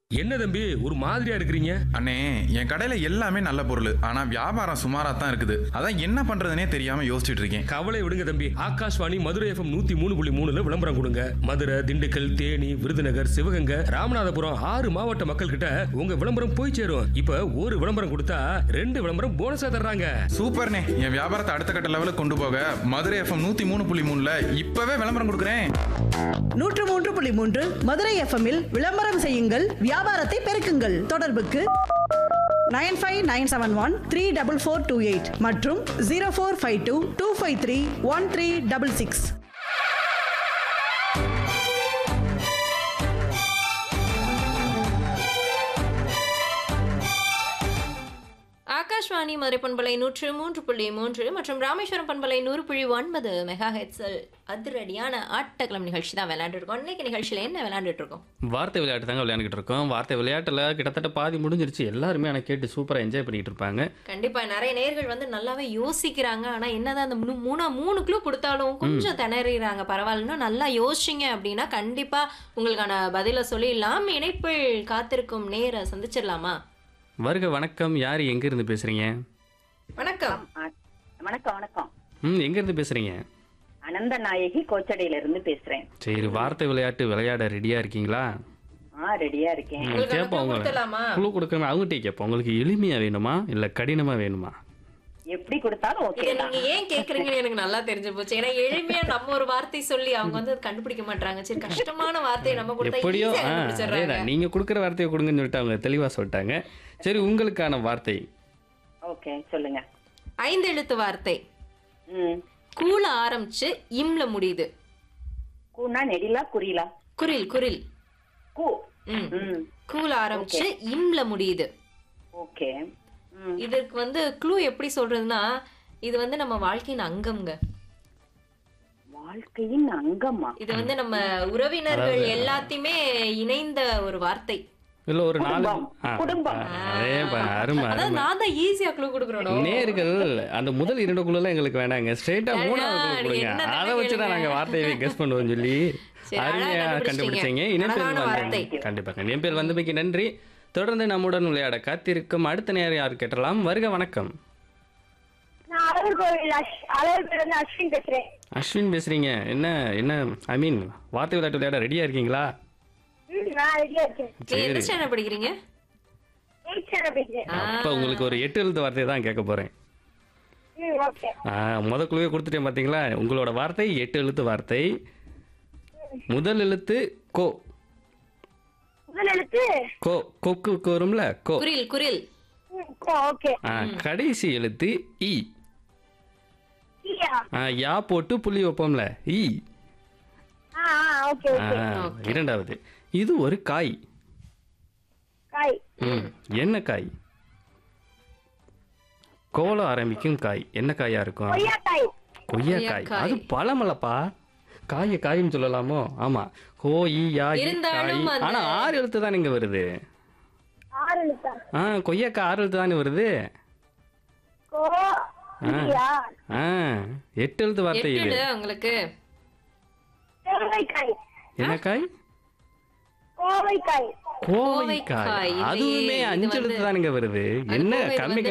என்ன தம்பி ஒரு மாதிரியா இருக்கிறீங்க அண்ணே என் கடையில எல்லாமே நல்ல பொருள் ஆனா வியாபாரம் சுமாரா தான் இருக்குது அதான் என்ன பண்றதுனே தெரியாம யோசிச்சுட்டு இருக்கேன் கவலை விடுங்க தம்பி ஆகாஷ்வாணி மதுரை எஃப்எம் நூத்தி மூணு புள்ளி மூணுல விளம்பரம் கொடுங்க மதுரை திண்டுக்கல் தேனி விருதுநகர் சிவகங்கை ராமநாதபுரம் ஆறு மாவட்ட மக்கள் கிட்ட உங்க விளம்பரம் போய் சேரும் இப்ப ஒரு விளம்பரம் கொடுத்தா ரெண்டு விளம்பரம் போனஸா தர்றாங்க சூப்பர்ண்ணே என் வியாபாரத்தை அடுத்த கட்ட லெவலுக்கு கொண்டு போக மதுரை எஃப்எம் நூத்தி மூணு புள்ளி மூணுல இப்பவே விளம்பரம் கொடுக்குறேன் நூற்று மூன்று புள்ளி மூன்று மதுரை எஃப்எம்மில் விளம்பரம் செய்யுங்கள் வியாபாரத்தை பெருக்குங்கள் தொடர்புக்கு nine five nine seven one three double four two eight மற்றும் zero four five two two five three one three double six Akashvani Madurai பண்பலை நூற்று மூன்று புள்ளி மூன்று மற்றும் ராமேஸ்வரம் பண்பலை நூறு புள்ளி ஒன்பது மெகா ஹெட்ஸல் அதிரடியான ஆட்டக்கிழமை நிகழ்ச்சி தான் விளையாண்டுட்டு இருக்கோம் இன்னைக்கு நிகழ்ச்சியில் என்ன விளையாண்டுட்டு இருக்கோம் வார்த்தை விளையாட்டு தாங்க விளையாண்டுக்கிட்டு இருக்கோம் வார்த்தை விளையாட்டில் கிட்டத்தட்ட பாதி முடிஞ்சிருச்சு எல்லாருமே எனக்கு கேட்டு சூப்பராக என்ஜாய் பண்ணிட்டு இருப்பாங்க கண்டிப்பா நிறைய நேர்கள் வந்து நல்லாவே யோசிக்கிறாங்க ஆனா என்னதான் அந்த மூணு மூணா மூணு க்ளூ கொடுத்தாலும் கொஞ்சம் திணறிறாங்க பரவாயில்லன்னா நல்லா யோசிச்சிங்க அப்படின்னா கண்டிப்பா உங்களுக்கான பதிலை சொல்லிடலாம் இணைப்பில் காத்திருக்கும் நேர சந்திச்சிடலாமா வருக வணக்கம் யார் எங்கேருந்து பேசுகிறீங்க வணக்கம் ஆ, வணக்கம் வணக்கம் ம் எங்கேருந்து பேசுகிறீங்க அனந்த நாயகி கோச்சடையில இருந்து பேசுறேன் சரி வார்த்தை விளையாட்டு விளையாட ரெடியாக இருக்கீங்களா ஆ ரெடியா இருக்கேன் உங்களுக்கு கேட்போம் clue அவங்க கொடுத்துடலாமா? குழு கொடுக்கணும் அவங்ககிட்டே கேட்போம் உங்களுக்கு எளிமையாக வேணுமா இல்லை கடினமாக வேணுமா எப்படி கொடுத்தாலும் ஓகே இதை தான் நீங்க ஏன் கேக்குறீங்கன்னு எனக்கு நல்லா தெரிஞ்சு போச்சு ஏன்னா எளிமையா நம்ம ஒரு வார்த்தை சொல்லி அவங்க வந்து அதை கண்டுபிடிக்க மாட்டாங்க சரி கஷ்டமான வார்த்தையை நம்ம கொடுத்தா எப்படியோ easy ஆ ஆ கண்டுபிடிச்சிடுறாங்க அதேதான் நீங்கள் கொடுக்குற வார்த்தையை கொடுங்கன்னு சொல்லிட்டு அவங்க தெளிவாக சொல்லிட்டாங்க சரி உங்களுக்கான வார்த்தை ஓகே சொல்லுங்க ஐந்து எழுத்து வார்த்தை ம் கூல ஆரம்பிச்சு இம்ல முடியுது கூனா நெடிலா குறிலா குரில் குரில் கூ ம் ம் கூல ஆரம்பிச்சு இம்ல முடியுது ஓகே ம் இதற்கு வந்து க்ளூ எப்படி சொல்றதுன்னா இது வந்து நம்ம வாழ்க்கையின் அங்கம்ங்க வாழ்க்கையின் அங்கமா இது வந்து நம்ம உறவினர்கள் எல்லாத்தையுமே இணைந்த ஒரு வார்த்தை இல்லை ஒரு நாலு குடும்பம். ஆ, குடும்பம். ஆ, அதே பா- அருமை அதாவது அருமை நான் தான் ஈஸியா க்ளூ கொடுக்குறோம் நேர்கள் அந்த முதல் இரண்டு குழுலாம் எங்களுக்கு வேணாங்க ஸ்ட்ரெயிட்டா அழகா, மூணாவது குழு நீ கொடுங்க என்ன அதை வச்சு தான் கேளுங்க. நாங்க வார்த்தையை கெஸ் பண்ணுவோம் சொல்லி சரி, அழகா அருமையா கண்டுபிடிச்சிட்டீங்க. கண்டுபிடிச்சீங்க இணைப்பேர் அழகான வந்து வார்த்தை. கண்டிப்பா என் பேர் வந்தமைக்கு நன்றி தொடர்ந்து நம்முடன் விளையாட காத்திருக்கும் அடுத்த நேரம் யார் கேட்டலாம் வருக வணக்கம் நான் அழகர் கோவில் அஷ் அழகர் பேர் வந்து அஸ்வின் பேசுறேன் அஸ்வின் பேசுறீங்க என்ன என்ன ஐ மீன் வார்த்தை விளையாட்டு விளையாட ரெடியா இருக்கீங்களா ம், நான் ரெடியா இருக்கேன் நீங்க எந்த ஸ்டாண்டர்ட் படிக்கிறீங்க எயிட் ஸ்டாண்டர்ட் பேசுறேன் அப்ப உங்களுக்கு ஒரு எட்டு எழுத்து வார்த்தை தான் கேட்க போறேன் ம் ஓகே ஆ, முத குழுவே கொடுத்துட்டேன் பாத்தீங்களா உங்களோட வார்த்தை எட்டு எழுத்து வார்த்தை முதல் எழுத்து கோ முதல் எழுத்து கோ கொக்கு வரும்ல கோ குரில் குரில் ம், ஓகே ஆ, கடைசி எழுத்து இ இல்லையா ஆ, யா போட்டு புள்ளி வைப்போம்ல இ ஆ ஆ ஓகே ஆ, ஓகே இரண்டாவது இது ஒரு காய் காய் ம், என்ன காய் கோலம் ஆரம்பிக்கும் காய் என்ன காயா இருக்கும் கொய்யாக்காய் கொய்யாக்காய் கொய்யாக்காய். அது பழமல்லப்பா காய காயின்னு சொல்லலாமோ ஆமா கோ இ யா இ, இருந்தாலும் காய் அந்த- ஆனா ஆறு எழுத்து தான் இங்க வருது ஆறு எழுத்தா ஆ கொய்யாக்காய் ஆறு எழுத்து தானே வருது கோ இல்லையா ஆ எட்டு எழுத்து வார்த்தை இது எட்டு உங்களுக்கு கோவைக்காய் என்ன காய் கோவைக்காய் கோவைக்காய் கோவைக்காய். இல்லையே, அதுவுமே இது அஞ்சு வந்து- எழுத்து தானுங்க வருது அது என்ன கோவை கம்மி வந்து